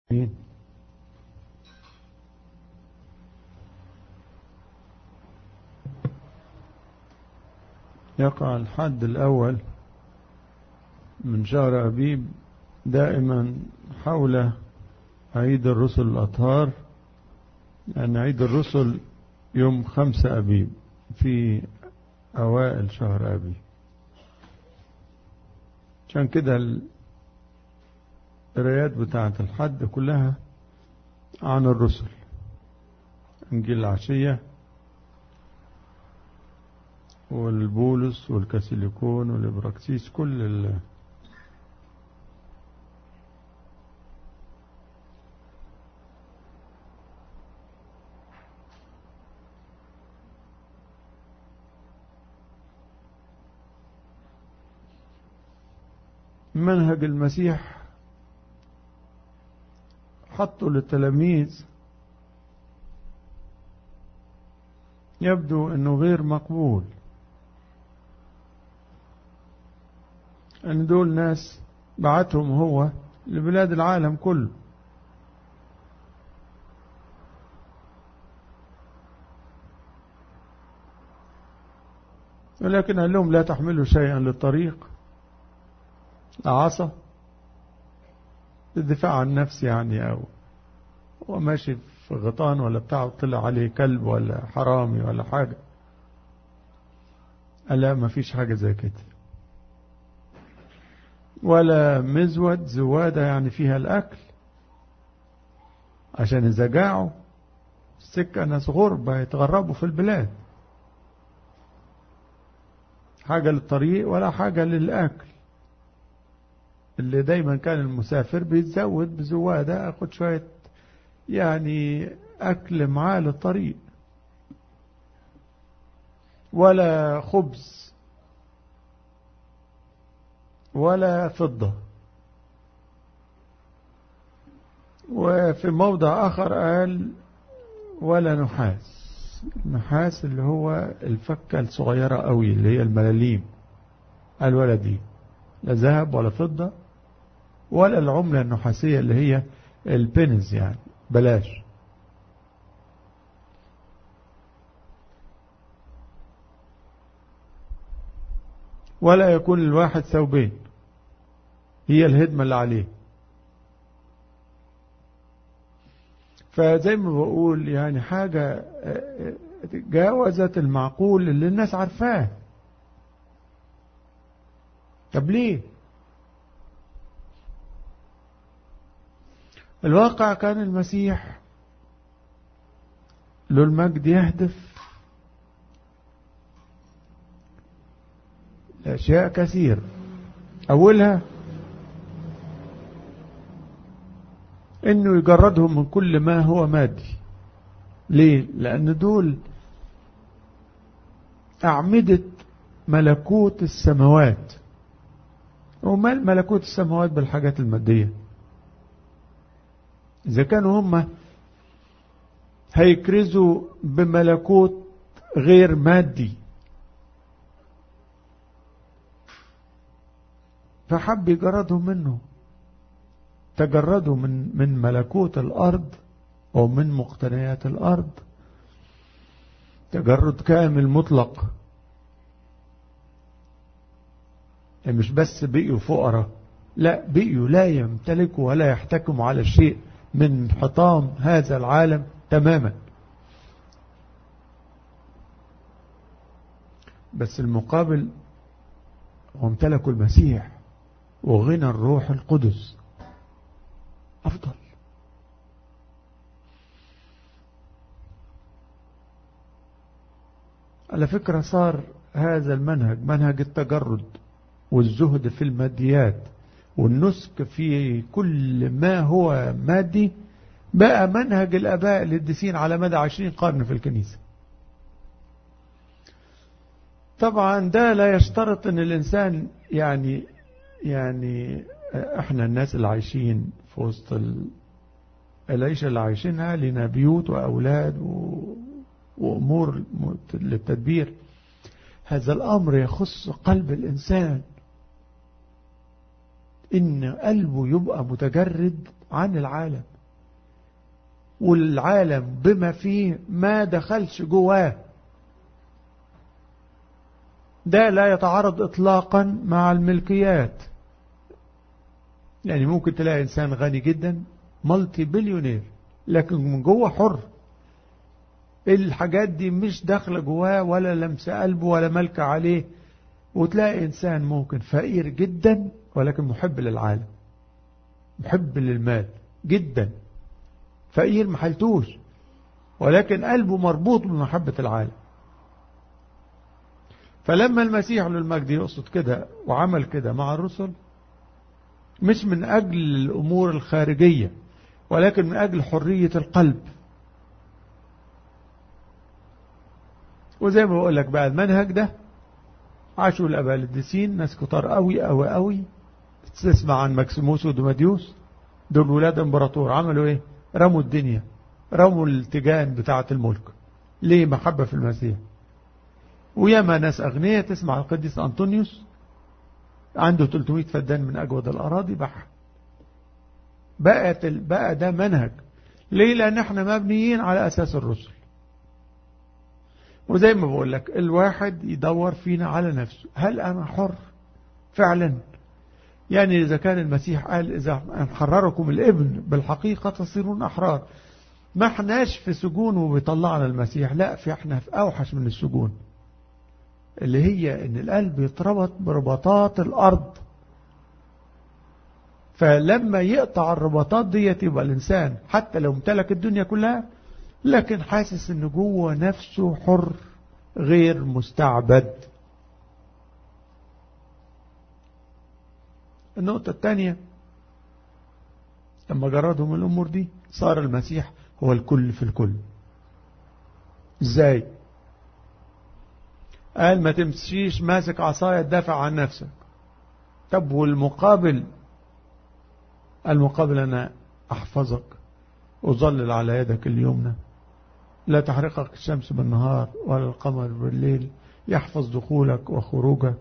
مين يقع الحد الأول من شهر أبيب دائما حول عيد الرسل الأطهار لأن عيد الرسل يوم خمسة أبيب في أوائل شهر أبيب عشان كده القرايات بتاعة الحد كلها عن الرسل إنجيل العشية والبولس والكاسيليكون والإبراكسيس كل ال منهج المسيح حطه للتلاميذ يبدو انه غير مقبول ان دول ناس بعتهم هو لبلاد العالم كله ولكن قال لهم لا تحملوا شيئا للطريق عصا الدفاع عن النفس يعني أو هو ماشي في غطان ولا بتاعه طلع عليه كلب ولا حرامي ولا حاجة قال لا ما فيش حاجة زي كده ولا مزود زوادة يعني فيها الأكل عشان إذا جاعوا السكة ناس غربة يتغربوا في البلاد حاجة للطريق ولا حاجة للأكل اللي دايما كان المسافر بيتزود بزوادة أخد شوية يعني أكل معاه للطريق ولا خبز ولا فضة وفي موضع آخر قال ولا نحاس النحاس اللي هو الفكة الصغيرة قوي اللي هي الملاليم قال ولا دي لا ذهب ولا فضة ولا العملة النحاسية اللي هي البنز يعني بلاش ولا يكون الواحد ثوبين هي الهدمة اللي عليه فزي ما بقول يعني حاجة جاوزت المعقول اللي الناس عارفاه طب ليه الواقع كان المسيح له المجد يهدف أشياء كثير أولها إنه يجردهم من كل ما هو مادي ليه؟ لأن دول أعمدة ملكوت السماوات ومال ملكوت السماوات بالحاجات المادية إذا كانوا هم هيكرزوا بملكوت غير مادي فحب يجردهم منه تجردوا من من ملكوت الأرض أو من مقتنيات الأرض تجرد كامل مطلق يعني مش بس بقيوا فقراء لا بقيوا لا يمتلكوا ولا يحتكموا على شيء من حطام هذا العالم تماما بس المقابل هم امتلكوا المسيح وغنى الروح القدس أفضل على فكرة صار هذا المنهج منهج التجرد والزهد في الماديات والنسك في كل ما هو مادي بقى منهج الآباء القديسين على مدى عشرين قرن في الكنيسة طبعا ده لا يشترط ان الانسان يعني يعني احنا الناس اللي عايشين في وسط العيشة اللي عايشينها لنا بيوت واولاد و... وامور للتدبير هذا الامر يخص قلب الانسان ان قلبه يبقى متجرد عن العالم والعالم بما فيه ما دخلش جواه ده لا يتعارض اطلاقا مع الملكيات يعني ممكن تلاقي انسان غني جدا مالتي بليونير لكن من جوه حر الحاجات دي مش داخله جواه ولا لمس قلبه ولا ملك عليه وتلاقي انسان ممكن فقير جدا ولكن محب للعالم محب للمال جدا فقير محلتوش ولكن قلبه مربوط بمحبة العالم فلما المسيح للمجد يقصد كده وعمل كده مع الرسل مش من أجل الأمور الخارجية ولكن من أجل حرية القلب وزي ما بقول لك بقى المنهج ده عاشوا الأباء القديسين ناس كتار قوي قوي قوي تسمع عن ماكسيموس ودوماديوس دول ولاد امبراطور عملوا ايه رموا الدنيا رموا التيجان بتاعة الملك ليه محبة في المسيح وياما ناس أغنياء تسمع القديس أنطونيوس عنده 300 فدان من أجود الأراضي بح بقت بقى ده منهج ليه لأن احنا مبنيين على أساس الرسل وزي ما بقول لك الواحد يدور فينا على نفسه هل أنا حر فعلا يعني إذا كان المسيح قال إذا حرركم الابن بالحقيقة تصيرون أحرار ما احناش في سجون وبيطلعنا المسيح لا في احنا في أوحش من السجون اللي هي ان القلب يتربط برباطات الأرض فلما يقطع الرباطات دي يبقى الإنسان حتى لو امتلك الدنيا كلها لكن حاسس ان جوه نفسه حر غير مستعبد النقطة الثانية لما جردهم الأمور دي صار المسيح هو الكل في الكل ازاي قال ما تمشيش ماسك عصاية تدافع عن نفسك طب والمقابل المقابل أنا أحفظك أظلل على يدك اليمنى لا تحرقك الشمس بالنهار ولا القمر بالليل يحفظ دخولك وخروجك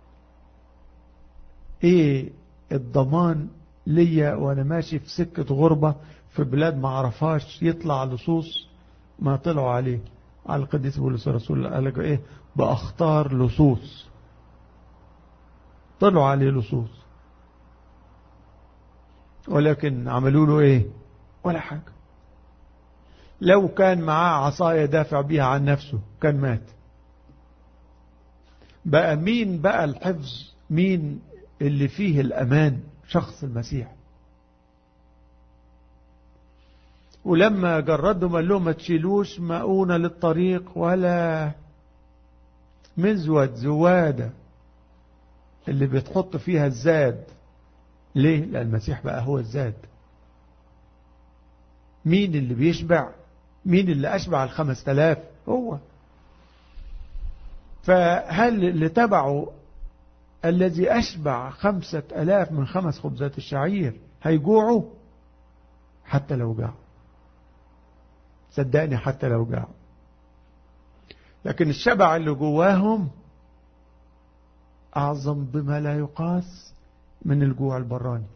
ايه الضمان ليا وانا ماشي في سكة غربة في بلاد ما عرفهاش يطلع لصوص ما طلعوا عليه على القديس بولس الرسول قال لك ايه باختار لصوص طلعوا عليه لصوص ولكن عملوا له ايه ولا حاجة لو كان معاه عصاية دافع بيها عن نفسه كان مات بقى مين بقى الحفظ مين اللي فيه الأمان شخص المسيح ولما جردهم قال لهم ما تشيلوش مؤونة للطريق ولا مزود زوادة اللي بتحط فيها الزاد ليه؟ لأن المسيح بقى هو الزاد مين اللي بيشبع مين اللي أشبع الخمس تلاف هو فهل اللي تبعه الذي أشبع خمسة ألاف من خمس خبزات الشعير هيجوعوا حتى لو جاعوا صدقني حتى لو جاعوا لكن الشبع اللي جواهم أعظم بما لا يقاس من الجوع البراني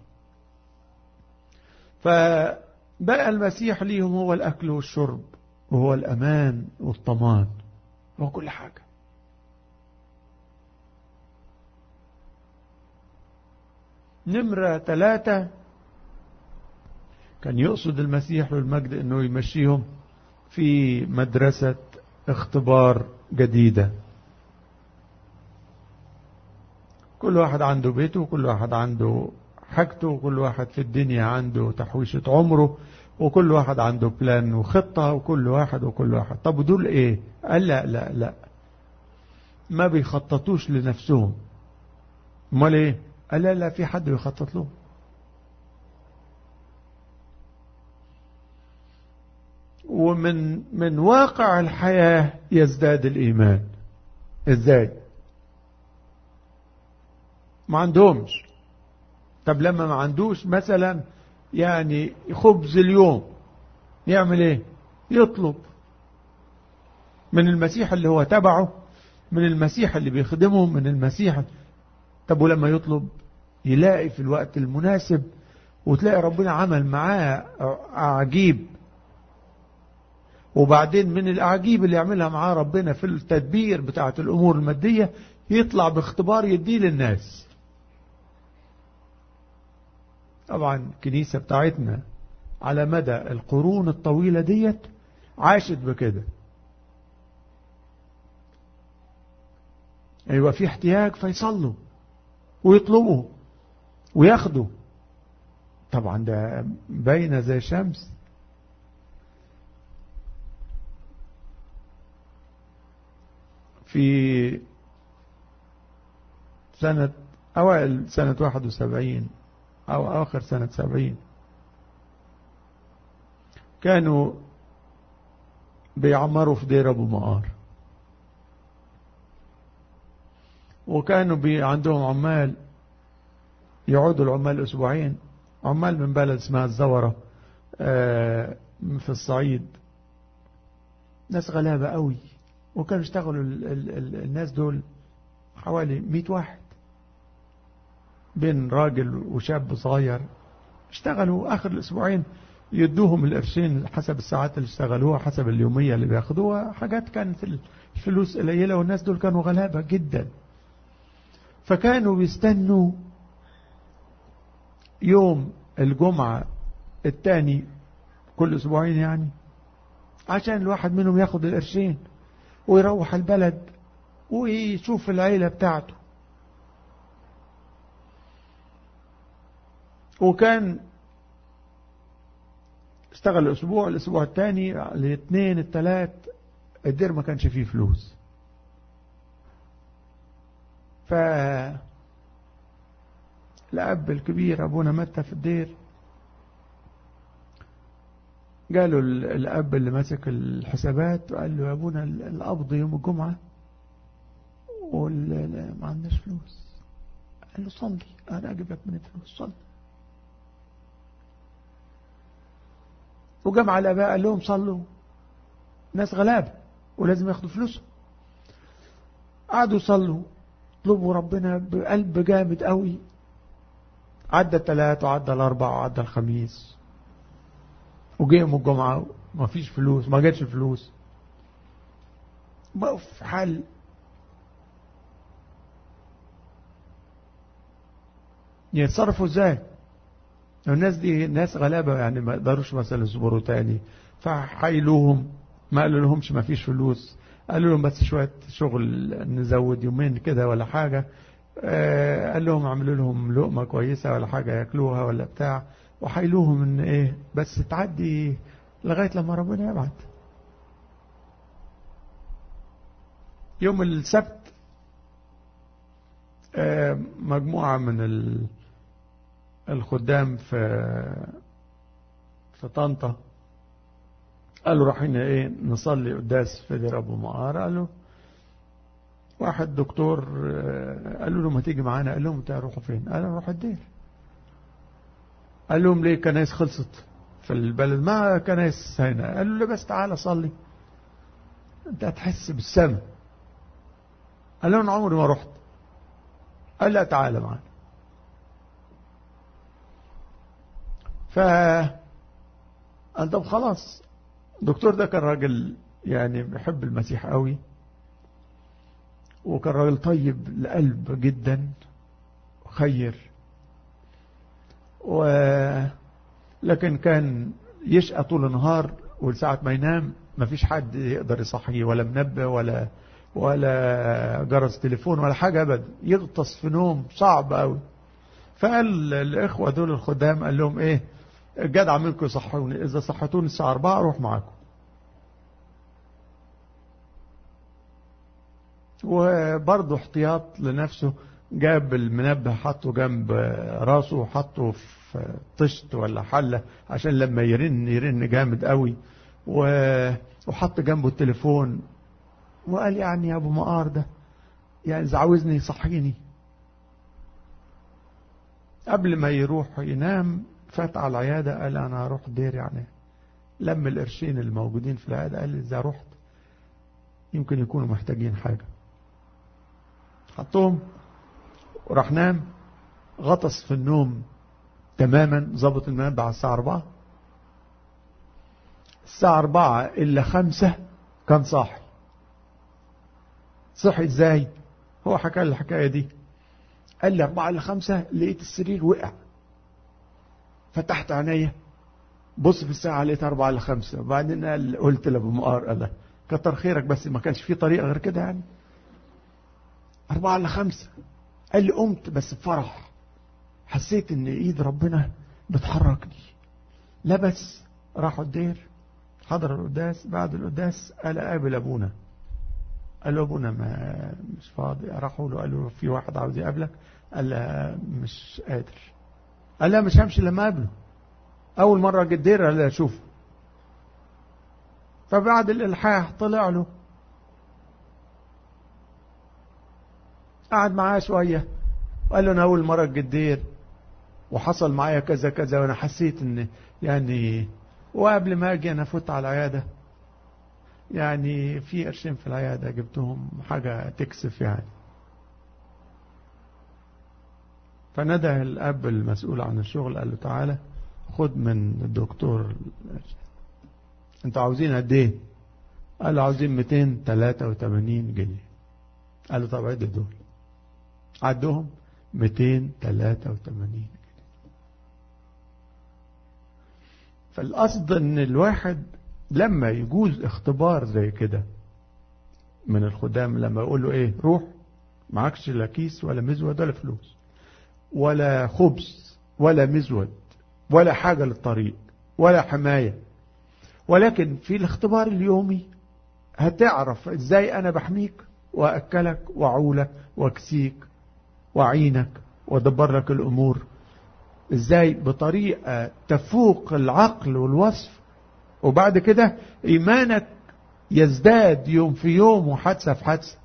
فبقى المسيح ليهم هو الأكل والشرب وهو الأمان والطمان هو كل حاجة نمرة ثلاثة كان يقصد المسيح والمجد انه يمشيهم في مدرسة اختبار جديدة كل واحد عنده بيته وكل واحد عنده حاجته وكل واحد في الدنيا عنده تحويشة عمره وكل واحد عنده بلان وخطة وكل واحد وكل واحد طب ودول ايه قال لا لا لا ما بيخططوش لنفسهم امال ايه قال لا لا في حد بيخطط له ومن من واقع الحياة يزداد الإيمان ازاي ما عندهمش طب لما ما عندوش مثلا يعني خبز اليوم يعمل ايه يطلب من المسيح اللي هو تبعه من المسيح اللي بيخدمه من المسيح طب ولما يطلب يلاقي في الوقت المناسب وتلاقي ربنا عمل معاه عجيب وبعدين من الأعاجيب اللي يعملها معاه ربنا في التدبير بتاعة الأمور المادية يطلع باختبار يديه للناس طبعا الكنيسة بتاعتنا على مدى القرون الطويلة ديت عاشت بكده يبقى يعني في احتياج فيصلوا ويطلبوا وياخدوا طبعا ده باينة زي شمس في سنة أوائل سنة 71 أو آخر سنة 70 كانوا بيعمروا في دير أبو مقار وكانوا بي عندهم عمال يعودوا العمال أسبوعين عمال من بلد اسمها الزورة في الصعيد ناس غلابة قوي وكانوا يشتغلوا الناس دول حوالي 100 واحد بين راجل وشاب صغير اشتغلوا آخر الأسبوعين يدوهم القرشين حسب الساعات اللي اشتغلوها حسب اليومية اللي بياخدوها حاجات كانت الفلوس قليلة والناس دول كانوا غلابة جدا فكانوا بيستنوا يوم الجمعة الثاني كل أسبوعين يعني عشان الواحد منهم ياخد القرشين ويروح البلد ويشوف العيلة بتاعته وكان اشتغل الأسبوع الأسبوع الثاني الاثنين الثلاث الدير ما كانش فيه فلوس ف الأب الكبير أبونا متى في الدير قالوا الأب اللي ماسك الحسابات وقال له يا أبونا القبض يوم الجمعة وما عندناش فلوس قال له صلي أنا أجيب لك من الفلوس صلي وجمع الآباء قال لهم صلوا ناس غلابة ولازم ياخدوا فلوسهم قعدوا يصلوا طلبوا ربنا بقلب جامد قوي عدى الثلاث وعدى الأربع وعدى الخميس وجه يوم الجمعة ما فيش فلوس ما جاتش فلوس بقوا في حال يتصرفوا ازاي الناس دي ناس غلابة يعني ما يقدروش مثلا يصبروا تاني فحيلوهم ما قالوا لهمش ما فيش فلوس قالوا لهم بس شوية شغل نزود يومين كده ولا حاجة آه قال لهم اعملوا لهم لقمة كويسة ولا حاجة ياكلوها ولا بتاع وحيلوهم ان ايه بس تعدي لغاية لما ربنا يبعت يوم السبت آه مجموعة من الخدام في في طنطا قالوا رايحين ايه نصلي قداس في دير ابو مقار قالوا واحد دكتور قالوا له ما تيجي معانا قال لهم تروحوا فين قالوا نروح الدير قال لهم ليه كنايس خلصت في البلد ما كنايس هنا قالوا له بس تعالى صلي انت هتحس بالسماء قال لهم عمري ما رحت قال لا تعالى معانا ف قال طب خلاص الدكتور ده كان راجل يعني بيحب المسيح قوي وكان راجل طيب القلب جدا خير و لكن كان يشقى طول النهار والساعة ما ينام ما فيش حد يقدر يصحيه ولا منبه ولا ولا جرس تليفون ولا حاجة أبدا يغطس في نوم صعب قوي فقال الإخوة دول الخدام قال لهم إيه الجدع منكم يصحوني إذا صحتوني الساعة 4 أروح معاكم وبرضه احتياط لنفسه جاب المنبه حطه جنب راسه وحطه في طشت ولا حلة عشان لما يرن يرن جامد قوي وحط جنبه التليفون وقال يعني يا ابو مقار ده يعني اذا عاوزني يصحيني قبل ما يروح ينام فات على العيادة قال انا هروح دير يعني لم القرشين الموجودين في العيادة قال اذا رحت يمكن يكونوا محتاجين حاجة حطهم وراح نام غطس في النوم تماما ظبط المنبه على الساعة 4 الساعة أربعة إلا خمسة كان صاحي صحي ازاي هو حكى لي الحكاية دي قال لي أربعة إلا خمسة لقيت السرير وقع فتحت عينيا بص في الساعة لقيت أربعة إلا خمسة وبعدين قال قلت لأبو مقار قال كتر خيرك بس ما كانش في طريقة غير كده يعني أربعة إلا خمسة قال لي قمت بس بفرح حسيت إن إيد ربنا بتحركني لبس راحوا الدير حضر القداس بعد القداس قال قابل أبونا قال له أبونا ما مش فاضي راحوا له قالوا له في واحد عاوز يقابلك قال له مش قادر قال لا مش همشي لما اقابله أول مرة جه الدير قال له أشوفه فبعد الإلحاح طلع له قعد معاه شوية وقال له أنا أول مرة جه الدير وحصل معايا كذا كذا وأنا حسيت إن يعني وقبل ما أجي أنا فوت على العيادة يعني في قرشين في العيادة جبتهم حاجة تكسف يعني فندى الأب المسؤول عن الشغل قال له تعالى خد من الدكتور انتوا عاوزين قد ايه قال له عاوزين 283 جنيه قال له طب عد دول عدهم 283 جنيه فالقصد ان الواحد لما يجوز اختبار زي كده من الخدام لما يقول له ايه روح معكش لا كيس ولا مزود ولا فلوس ولا خبز ولا مزود ولا حاجة للطريق ولا حماية ولكن في الاختبار اليومي هتعرف ازاي انا بحميك واكلك واعولك واكسيك واعينك وادبر لك الامور ازاي بطريقة تفوق العقل والوصف وبعد كده ايمانك يزداد يوم في يوم وحادثة في حادثة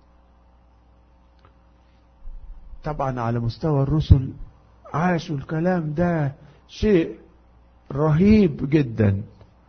طبعا على مستوى الرسل عاشوا الكلام ده شيء رهيب جدا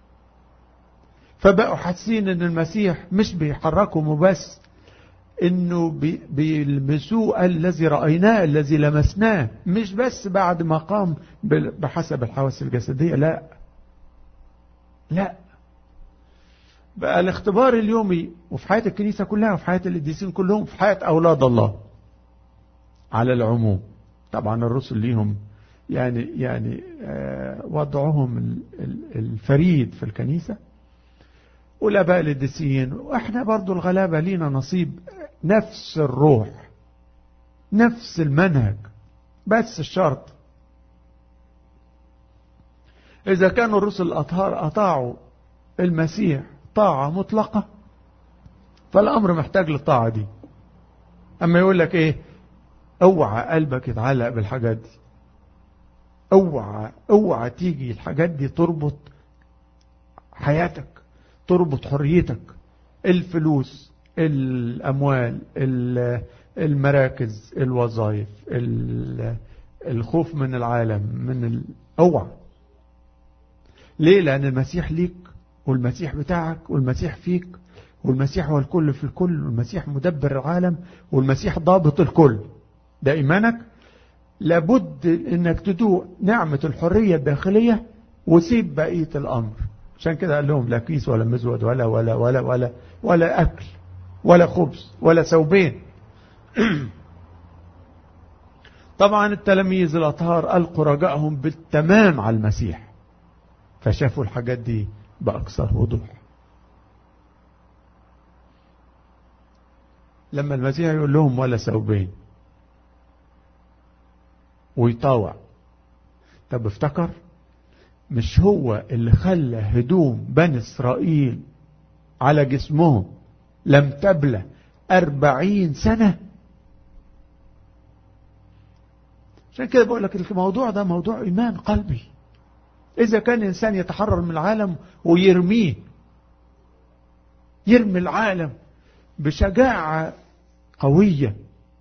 فبقوا حاسين ان المسيح مش بيحركهم وبس انه بيلمسوه الذي رأيناه الذي لمسناه مش بس بعد ما قام بحسب الحواس الجسدية لا لا بقى الاختبار اليومي وفي حياة الكنيسة كلها وفي حياة القديسين كلهم في حياة أولاد الله على العموم طبعا الرسل ليهم يعني يعني وضعهم الفريد في الكنيسة والآباء القديسين وإحنا برضو الغلابة لينا نصيب نفس الروح نفس المنهج بس الشرط إذا كانوا الرسل الأطهار أطاعوا المسيح طاعة مطلقة فالأمر محتاج للطاعة دي أما يقول لك إيه اوعى قلبك يتعلق بالحاجات دي اوعى اوعى تيجي الحاجات دي تربط حياتك تربط حريتك الفلوس الاموال المراكز الوظائف الخوف من العالم من ال... اوعى ليه لان المسيح ليك والمسيح بتاعك والمسيح فيك والمسيح هو الكل في الكل والمسيح مدبر العالم والمسيح ضابط الكل ده إيمانك لابد انك تدوق نعمة الحرية الداخلية وسيب بقية الأمر عشان كده قال لهم لا كيس ولا مزود ولا ولا ولا ولا ولا أكل ولا خبز ولا ثوبين طبعا التلاميذ الأطهار ألقوا رجائهم بالتمام على المسيح فشافوا الحاجات دي بأكثر وضوح لما المسيح يقول لهم ولا ثوبين ويطاوع طب افتكر مش هو اللي خلى هدوم بني إسرائيل على جسمهم لم تبلى أربعين سنة عشان كده بقول لك الموضوع ده موضوع إيمان قلبي إذا كان إنسان يتحرر من العالم ويرميه يرمي العالم بشجاعة قوية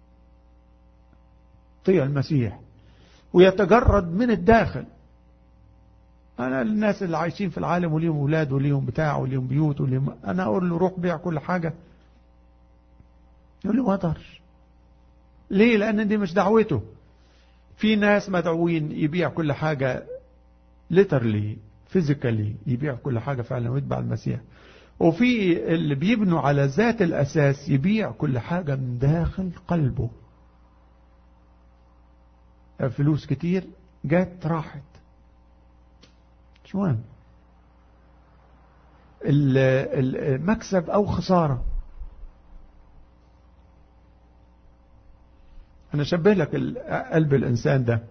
طيع المسيح ويتجرد من الداخل أنا الناس اللي عايشين في العالم وليهم أولاد وليهم بتاع وليهم بيوت وليهم أنا أقول له روح بيع كل حاجة يقول لي ما أقدرش ليه لأن دي مش دعوته في ناس مدعوين يبيع كل حاجة literally فيزيكالي يبيع كل حاجة فعلا ويتبع المسيح وفي اللي بيبنوا على ذات الأساس يبيع كل حاجة من داخل قلبه فلوس كتير جات راحت شو مهم المكسب أو خسارة أنا شبه لك قلب الإنسان ده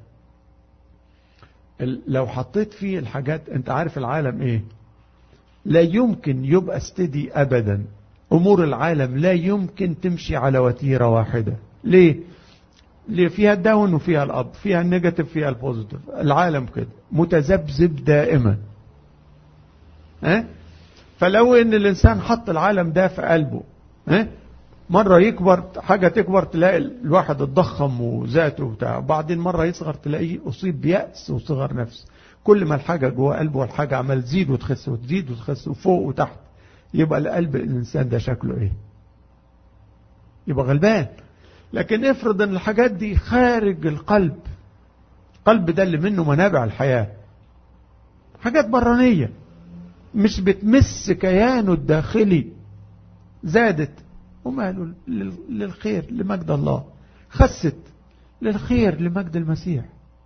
لو حطيت فيه الحاجات أنت عارف العالم إيه لا يمكن يبقى استدي أبدا أمور العالم لا يمكن تمشي على وتيرة واحدة ليه ليه فيها الداون وفيها الأب فيها النيجاتيف فيها البوزيتيف العالم كده متذبذب دائما ها فلو ان الانسان حط العالم ده في قلبه ها مرة يكبر حاجة تكبر تلاقي الواحد اتضخم وذاته وبتاع وبعدين مرة يصغر تلاقيه أصيب بيأس وصغر نفس كل ما الحاجة جوه قلبه والحاجة عمال تزيد وتخس وتزيد وتخس وفوق وتحت يبقى القلب الإنسان ده شكله إيه يبقى غلبان لكن افرض ان الحاجات دي خارج القلب القلب ده اللي منه منابع الحياة حاجات برانية مش بتمس كيانه الداخلي زادت وماله للخير لمجد الله خست للخير لمجد المسيح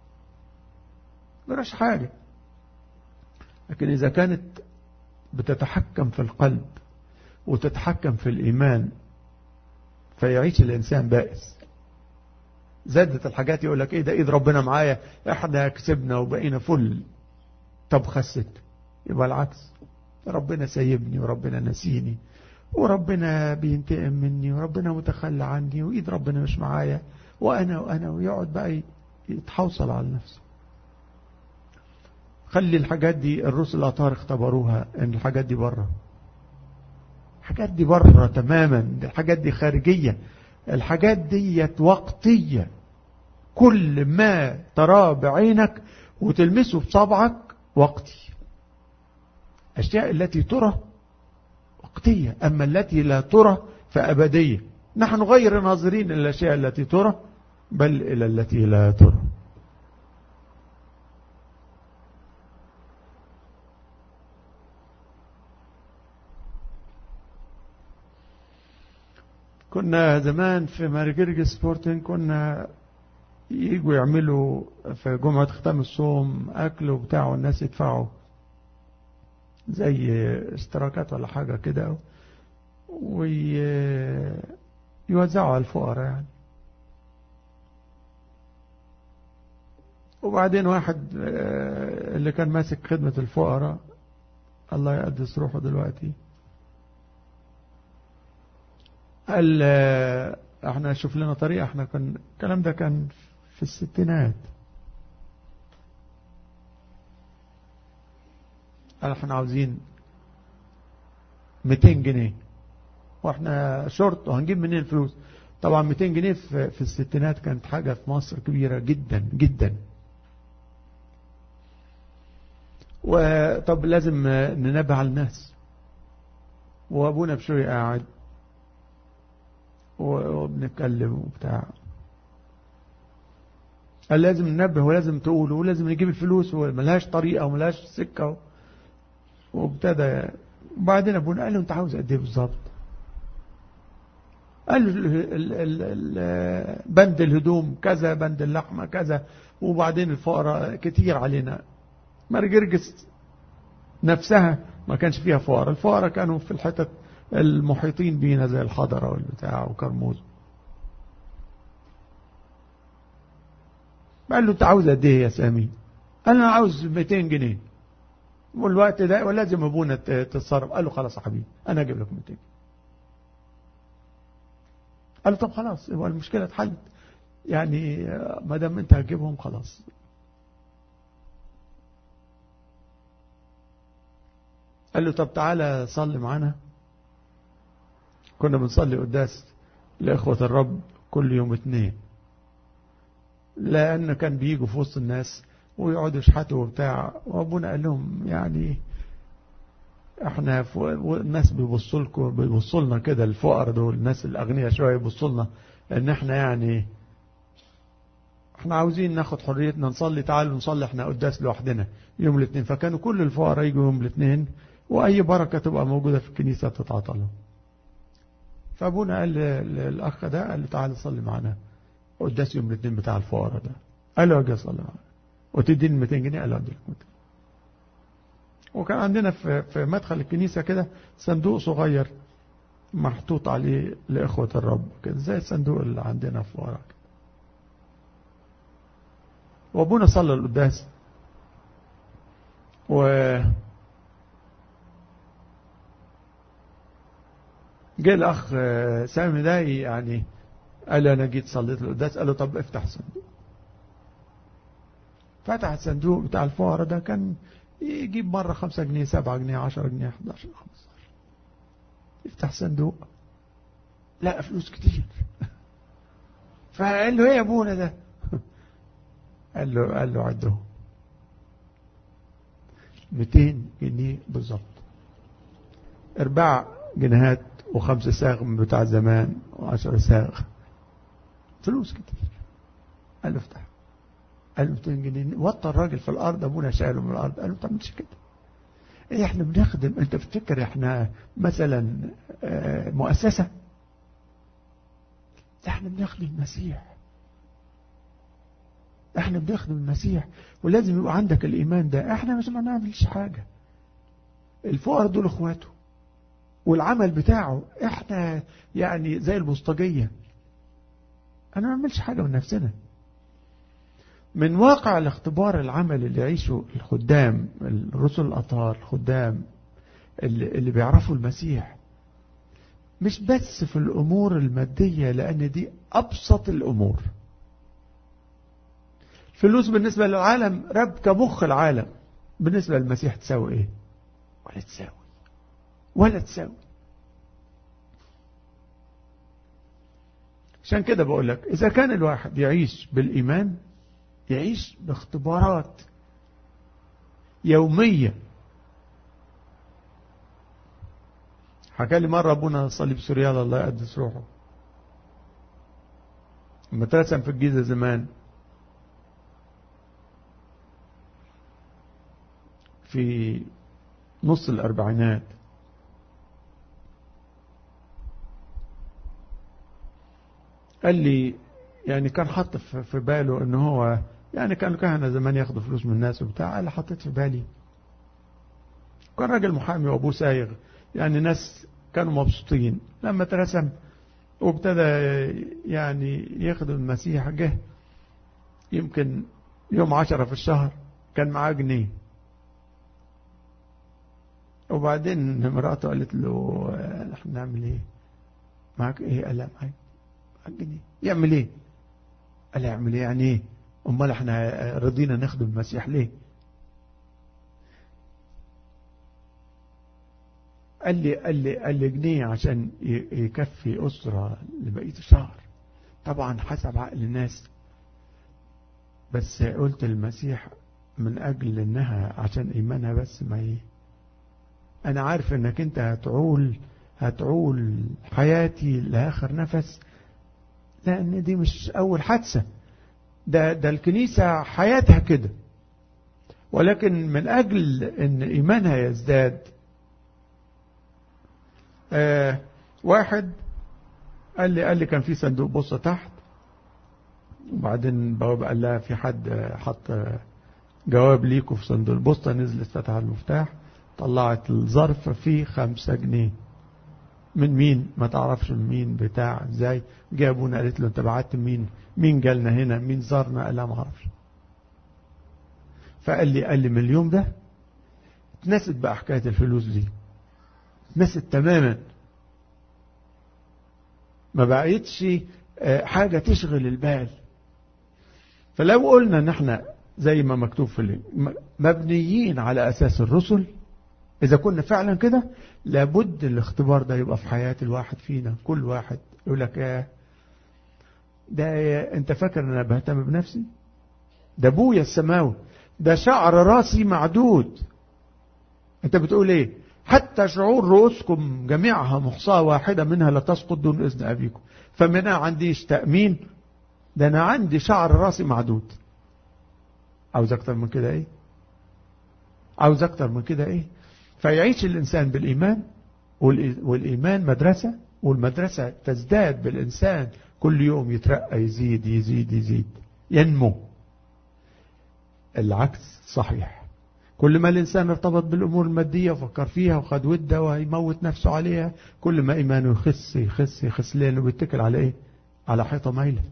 مراش حاجة لكن إذا كانت بتتحكم في القلب وتتحكم في الإيمان فيعيش الإنسان بائس زادت الحاجات يقول لك إيه ده إيد ربنا معايا إحنا كسبنا وبقينا فل طب خست يبقى العكس ربنا سيبني وربنا نسيني وربنا بينتقم مني وربنا متخلى عني وإيد ربنا مش معايا وأنا وأنا ويقعد بقى يتحوصل على نفسه خلي الحاجات دي الرسل الأطهار اختبروها ان الحاجات دي بره الحاجات دي بره تماما الحاجات دي خارجية الحاجات دي وقتية كل ما تراه بعينك وتلمسه بصبعك وقتي أشياء التي ترى وقتية أما التي لا ترى فأبدية نحن غير ناظرين إلى الأشياء التي ترى بل إلى التي لا ترى كنا زمان في مارجرج سبورتين كنا يجوا يعملوا في جمعة ختام الصوم أكل وبتاع والناس يدفعوا زي اشتراكات ولا حاجة كده ويوزعوا على الفقراء يعني وبعدين واحد اللي كان ماسك خدمة الفقراء الله يقدس روحه دلوقتي قال احنا شوف لنا طريقة احنا كان الكلام ده كان في الستينات قال احنا عاوزين 200 جنيه واحنا شرط وهنجيب منين الفلوس طبعا 200 جنيه في, في الستينات كانت حاجة في مصر كبيرة جدا جدا وطب لازم ننبه على الناس وابونا بشوي قاعد وبنتكلم وبتاع قال لازم ننبه ولازم تقول ولازم نجيب الفلوس وملهاش طريقة وملهاش سكة وابتدى وبعدين ابونا قال له انت عاوز قد ايه بالظبط قال له بند الهدوم كذا بند اللحمة كذا وبعدين الفقراء كتير علينا مرجرجس نفسها ما كانش فيها فقراء الفقراء كانوا في الحتت المحيطين بينا زي الحضرة والبتاع وكرموز قال له انت عاوز قد ايه يا سامي قال انا عاوز 200 جنيه والوقت ده ولازم ابونا تتصرف قال له خلاص يا حبيبي انا اجيب لك 200 قال له طب خلاص يبقى المشكله اتحلت يعني ما دام انت هتجيبهم خلاص قال له طب تعالى صلي معانا كنا بنصلي قداس لإخوة الرب كل يوم اثنين لأن كان بيجوا في وسط الناس ويقعدوا يشحتوا وبتاع وابونا قال لهم يعني احنا الناس بيبصوا لكم بيبصوا لنا كده الفقراء دول الناس الاغنياء شويه يبصوا لنا ان احنا يعني احنا عاوزين ناخد حريتنا نصلي تعالوا نصلي احنا قداس لوحدنا يوم الاثنين فكانوا كل الفقراء يجوا يوم الاثنين واي بركة تبقى موجودة في الكنيسة تتعطى لهم فابونا قال للاخ ده قال له تعالى صلي معانا قداس يوم الاثنين بتاع الفقراء ده قال له اجي اصلي معانا وتديني 200 جنيه قال له اديك 200 وكان عندنا في في مدخل الكنيسة كده صندوق صغير محطوط عليه لإخوة الرب كده زي الصندوق اللي عندنا في ورا وابونا صلى القداس و جاء الاخ سامي ده يعني قال له انا جيت صليت القداس قال له طب افتح الصندوق فتح الصندوق بتاع الفقراء ده كان يجيب مرة خمسة جنيه سبعة جنيه عشرة جنيه 11 15 يفتح صندوق لا فلوس كتير فقال له ايه يا ابونا ده قال له قال له عده 200 جنيه بالظبط اربع جنيهات وخمسة ساغ من بتاع زمان وعشرة ساغ فلوس كتير قال له افتح قال له 200 جنيه وطى الراجل في الارض ابونا شايله من الارض قال له ما تعملش كده ايه احنا بنخدم انت بتفكر احنا مثلا مؤسسة احنا بنخدم المسيح احنا بنخدم المسيح ولازم يبقى عندك الايمان ده احنا مش ما نعملش حاجة الفقراء دول اخواته والعمل بتاعه احنا يعني زي البوسطجية انا ما نعملش حاجة من نفسنا من واقع الاختبار العمل اللي يعيشه الخدام الرسل الأطهار الخدام اللي, اللي بيعرفوا المسيح مش بس في الأمور المادية لأن دي أبسط الأمور فلوس بالنسبة للعالم ربكة مخ العالم بالنسبة للمسيح تساوي ايه ولا تساوي ولا تساوي عشان كده بقول لك إذا كان الواحد يعيش بالإيمان يعيش باختبارات يومية حكى لي مرة أبونا صليب سوريال الله يقدس روحه لما ترسم في الجيزة زمان في نص الأربعينات قال لي يعني كان حط في باله ان هو يعني كانوا كهنة زمان ياخدوا فلوس من الناس وبتاع قال حطيت في بالي كان راجل محامي وابوه سايغ يعني ناس كانوا مبسوطين لما ترسم وابتدى يعني يخدم المسيح جه يمكن يوم عشرة في الشهر كان معاه جنيه وبعدين مراته قالت له احنا نعمل ايه معاك ايه قال لا معاك جنيه يعمل ايه قال يعمل ايه يعني ايه امال احنا رضينا نخدم المسيح ليه قال لي قال لي قال لي جنيه عشان يكفي اسره لبقيه الشهر طبعا حسب عقل الناس بس قلت المسيح من اجل انها عشان ايمانها بس ما ايه انا عارف انك انت هتعول هتعول حياتي لاخر نفس لأن دي مش أول حادثة ده, ده الكنيسة حياتها كده ولكن من أجل أن إيمانها يزداد آه واحد قال لي قال لي كان في صندوق بصة تحت وبعدين بوابة قال لها في حد حط جواب ليكوا في صندوق البوسطة نزلت فتح المفتاح طلعت الظرف فيه خمسة جنيه من مين ما تعرفش من مين بتاع ازاي جابونا قالت له انت بعت مين مين جالنا هنا مين زارنا قال لا ما اعرفش فقال لي قال لي من اليوم ده اتنست بقى حكايه الفلوس دي اتنست تماما ما بقيتش حاجه تشغل البال فلو قلنا ان احنا زي ما مكتوب في مبنيين على اساس الرسل إذا كنا فعلا كده لابد الاختبار ده يبقى في حياة الواحد فينا كل واحد يقول لك ايه ده انت فاكر ان انا بهتم بنفسي ده ابويا السماوي ده شعر راسي معدود انت بتقول ايه حتى شعور رؤوسكم جميعها محصاة واحدة منها لا تسقط دون إذن أبيكم فمنها عنديش تأمين ده أنا عندي شعر راسي معدود عاوز أكتر من كده إيه عاوز أكتر من كده إيه فيعيش الإنسان بالإيمان والإيمان مدرسة والمدرسة تزداد بالإنسان كل يوم يترقى يزيد يزيد يزيد ينمو العكس صحيح كل ما الإنسان ارتبط بالأمور المادية وفكر فيها وخد ودة ويموت نفسه عليها كل ما إيمانه يخس يخس يخس لأنه بيتكل على إيه على حيطة مايلة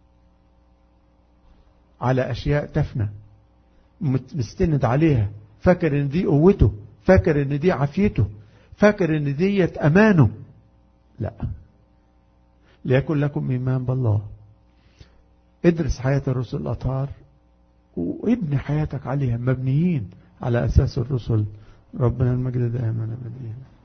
على أشياء تفنى مستند عليها فاكر ان دي قوته فاكر ان دي عافيته فاكر ان ديت امانه لا ليكن لكم ايمان بالله ادرس حياة الرسل الاطهار وابني حياتك عليها مبنيين على اساس الرسل ربنا المجد دائما ابدا